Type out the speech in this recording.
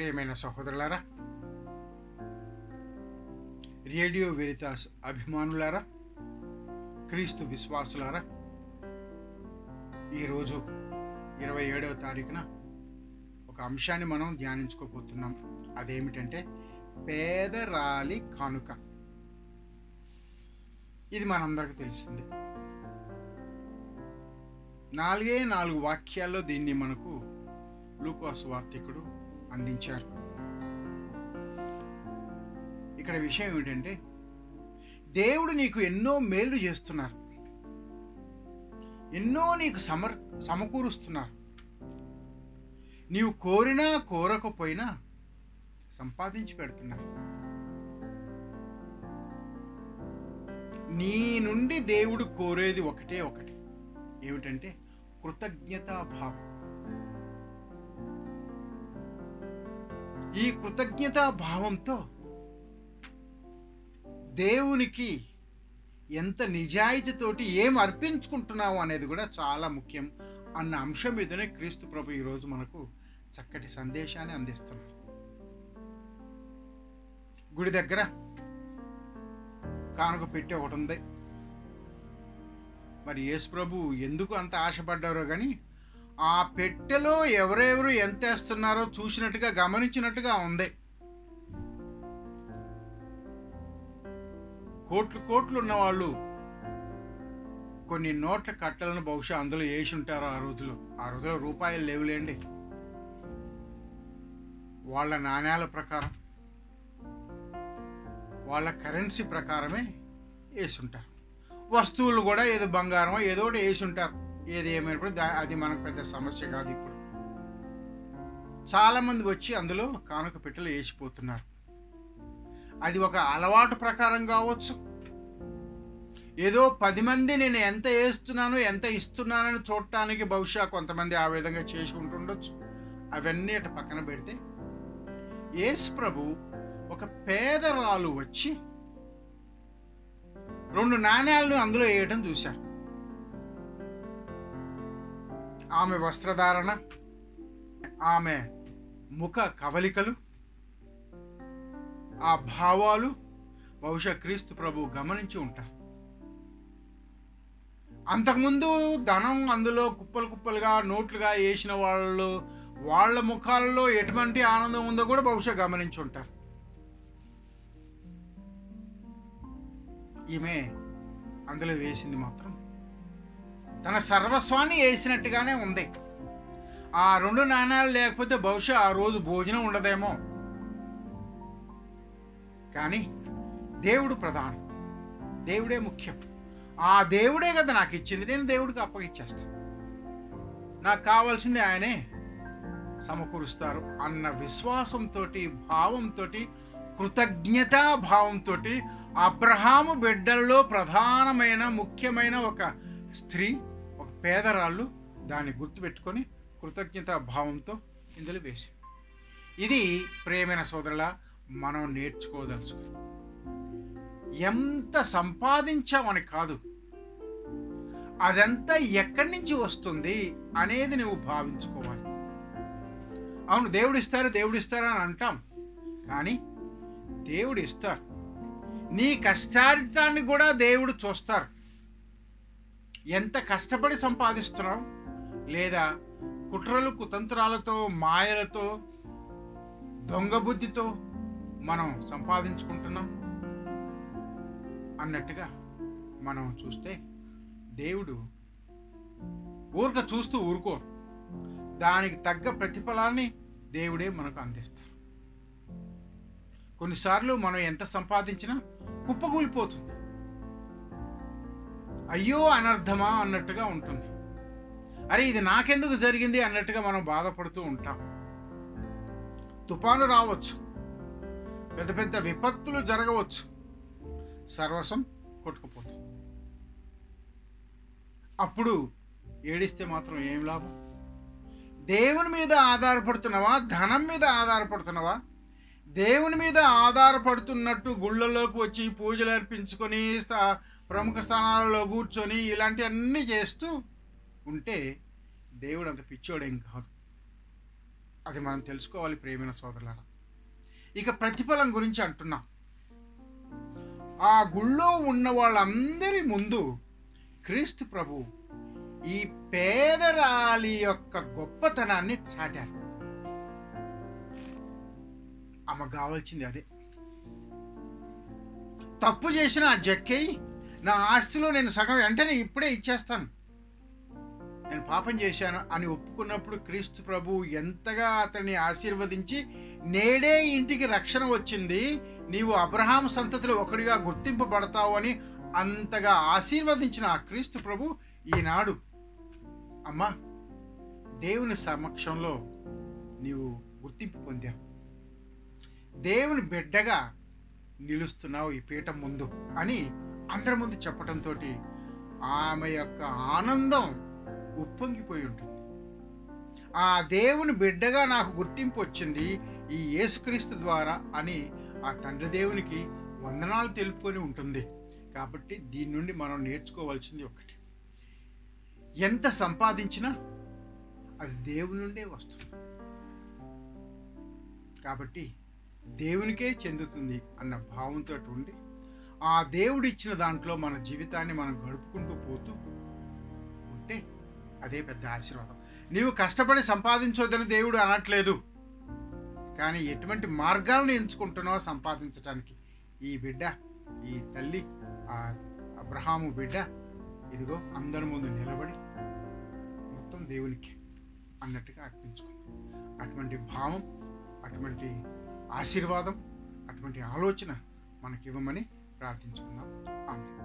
ప్రియమైన సహోదరులారా radio Veritas అభిమానులారా క్రీస్తు విశ్వాసులారా ఈరోజు ఇరవై ఏడవ తారీఖున ఒక అంశాన్ని మనం ధ్యానించుకోబోతున్నాం అదేమిటంటే పేదరాలి కానుక ఇది మనందరికీ తెలిసింది నాలుగే నాలుగు వాక్యాల్లో దీన్ని మనకు లూకాసు వార్తికుడు అందించారు ఇక్కడ విషయం ఏమిటంటే దేవుడు నీకు ఎన్నో మేలు చేస్తున్నారు ఎన్నో నీకు సమర్ సమకూరుస్తున్నారు నీవు కోరినా కోరకపోయినా సంపాదించి పెడుతున్నారు నీ నుండి దేవుడు కోరేది ఒకటే ఒకటి ఏమిటంటే కృతజ్ఞతాభావం ఈ కృతజ్ఞతా భావంతో దేవునికి ఎంత నిజాయితీతోటి ఏం అర్పించుకుంటున్నావు అనేది కూడా చాలా ముఖ్యం అన్న అంశం మీదనే క్రీస్తు ప్రభు ఈరోజు మనకు చక్కటి సందేశాన్ని అందిస్తున్నారు గుడి దగ్గర కానుక పెట్టి ఒకటి ఉంది మరి యేసు ప్రభు ఎందుకు అంత ఆశపడ్డారో కానీ ఆ పెట్టెలో ఎవరెవరు ఎంత వేస్తున్నారో చూసినట్టుగా గమనించినట్టుగా ఉంది కోట్లు కోట్లు ఉన్న వాళ్ళు కొన్ని నోట్ల కట్టలను బహుశా అందులో వేసి ఉంటారు ఆ రోజులో ఆ రోజులో రూపాయలు లేవులేండి వాళ్ళ నాణ్యాల ప్రకారం వాళ్ళ కరెన్సీ ప్రకారమే వేసి ఉంటారు వస్తువులు కూడా ఏదో బంగారం ఏదో ఒకటి వేసి ఉంటారు ఏది ఏమైనప్పుడు దా- అది మనకు పెద్ద సమస్య కాదు ఇప్పుడు చాలా మంది వచ్చి అందులో కానుక పెట్టెలు వేసిపోతున్నారు అది ఒక అలవాటు ప్రకారం కావచ్చు ఏదో పది మంది నేను ఎంత వేస్తున్నాను ఎంత ఇస్తున్నానని చూడటానికి బహుశా కొంతమంది ఆ విధంగా చేసుకుంటుండొచ్చు అవన్నీ అటు పక్కన పెడితే యేసు ప్రభు ఒక పేదరాలు వచ్చి రెండు నాణ్యాలను అందులో వేయడం చూశారు ఆమె వస్త్రధారణ ఆమె ముఖ కవలికలు ఆ భావాలు బహుశా క్రీస్తు ప్రభు గమనించి ఉంటారు అంతకుముందు ధనం అందులో కుప్పలు కుప్పలుగా నోట్లుగా వేసిన వాళ్ళు వాళ్ళ ముఖాలలో ఎటువంటి ఆనందం ఉందో కూడా బహుశా గమనించి ఉంటారు ఈమె అందులో వేసింది మాత్రం తన సర్వస్వాన్ని వేసినట్టుగానే ఉంది ఆ రెండు నాణాలు లేకపోతే బహుశా ఆ రోజు భోజనం ఉండదేమో కానీ దేవుడు ప్రధానం దేవుడే ముఖ్యం ఆ దేవుడే కదా నాకు ఇచ్చింది నేను దేవుడికి అప్పగిచ్చేస్తాను నాకు కావాల్సింది ఆయనే సమకూరుస్తారు అన్న విశ్వాసంతో భావంతో కృతజ్ఞతా భావంతో అబ్రహాము బిడ్డల్లో ప్రధానమైన ముఖ్యమైన ఒక స్త్రీ ఒక పేదరాళ్ళు దాన్ని గుర్తుపెట్టుకొని కృతజ్ఞతా భావంతో ఇందులో వేసింది ఇది ప్రేమైన సోదరుల మనం నేర్చుకోదలుచుకుంది ఎంత సంపాదించామని కాదు అదంతా ఎక్కడి నుంచి వస్తుంది అనేది నువ్వు భావించుకోవాలి అవును దేవుడు ఇస్తారు దేవుడు ఇస్తారు అని అంటాం కానీ దేవుడు ఇస్తారు నీ కష్టార్జితాన్ని కూడా దేవుడు చూస్తారు ఎంత కష్టపడి సంపాదిస్తున్నావు లేదా కుట్రలు కుతంత్రాలతో మాయలతో దొంగ బుద్ధితో మనం సంపాదించుకుంటున్నాం అన్నట్టుగా మనం చూస్తే దేవుడు ఊరక చూస్తూ ఊరుకో దానికి తగ్గ ప్రతిఫలాన్ని దేవుడే మనకు అందిస్తారు కొన్నిసార్లు మనం ఎంత సంపాదించినా కుప్పకూలిపోతుంది అయ్యో అనర్థమా అన్నట్టుగా ఉంటుంది అరే ఇది నాకెందుకు జరిగింది అన్నట్టుగా మనం బాధపడుతూ ఉంటాం తుఫాను రావచ్చు పెద్ద పెద్ద విపత్తులు జరగవచ్చు సర్వస్వం కొట్టుకుపోతుంది అప్పుడు ఏడిస్తే మాత్రం ఏం లాభం దేవుని మీద ఆధారపడుతున్నావా ధనం మీద ఆధారపడుతున్నావా దేవుని మీద ఆధారపడుతున్నట్టు గుళ్ళలోకి వచ్చి పూజలు అర్పించుకొని స్థా- ప్రముఖ స్థానాలలో కూర్చొని ఇలాంటివన్నీ చేస్తూ ఉంటే దేవుడు అంత పిచ్చోడేం కాదు అది మనం తెలుసుకోవాలి ప్రేమైన సోదరులారా ఇక ప్రతిఫలం గురించి అంటున్నాం ఆ గుళ్ళో ఉన్న వాళ్ళందరి ముందు క్రీస్తు ప్రభు ఈ పేదరాలి యొక్క గొప్పతనాన్ని చాటారు ఆమె కావాల్సింది అదే తప్పు చేసిన ఆ జక్కయ్య నా ఆస్తిలో నేను సగం వెంటనే ఇప్పుడే ఇచ్చేస్తాను నేను పాపం చేశాను అని ఒప్పుకున్నప్పుడు క్రీస్తు ప్రభు ఎంతగా అతన్ని ఆశీర్వదించి నేడే ఇంటికి రక్షణ వచ్చింది నీవు అబ్రహాం సంతతిలో ఒకడిగా గుర్తింపబడతావు అని అంతగా ఆశీర్వదించిన ఆ క్రీస్తు ప్రభు ఈనాడు అమ్మా దేవుని సమక్షంలో నీవు గుర్తింపు పొందావు దేవుని బిడ్డగా నిలుస్తున్నావు ఈ పీఠం ముందు అని అందరి ముందు చెప్పడంతో ఆమె యొక్క ఆనందం ఉప్పొంగిపోయి ఉంటుంది ఆ దేవుని బిడ్డగా నాకు గుర్తింపు వచ్చింది ఈ యేసుక్రీస్తు ద్వారా అని ఆ తండ్రి దేవునికి వందనాలు తెలుపుకొని ఉంటుంది కాబట్టి దీని నుండి మనం నేర్చుకోవాల్సింది ఒకటి ఎంత సంపాదించినా అది దేవుని నుండే వస్తుంది కాబట్టి దేవునికే చెందుతుంది అన్న భావంతో ఉండి ఆ దేవుడు ఇచ్చిన దాంట్లో మన జీవితాన్ని మనం గడుపుకుంటూ పోతూ ఉంటే అదే పెద్ద ఆశీర్వాదం నీవు కష్టపడి సంపాదించొద్దని దేవుడు అనట్లేదు కానీ ఎటువంటి మార్గాలను ఎంచుకుంటున్నావో సంపాదించడానికి ఈ బిడ్డ ఈ తల్లి ఆ అబ్రహాము బిడ్డ ఇదిగో అందరి ముందు నిలబడి మొత్తం దేవునికి అన్నట్టుగా అర్పించుకుంది అటువంటి భావం అటువంటి ఆశీర్వాదం అటువంటి ఆలోచన మనకి ఇవ్వమని ప్రార్థించుకుందాం ఆమె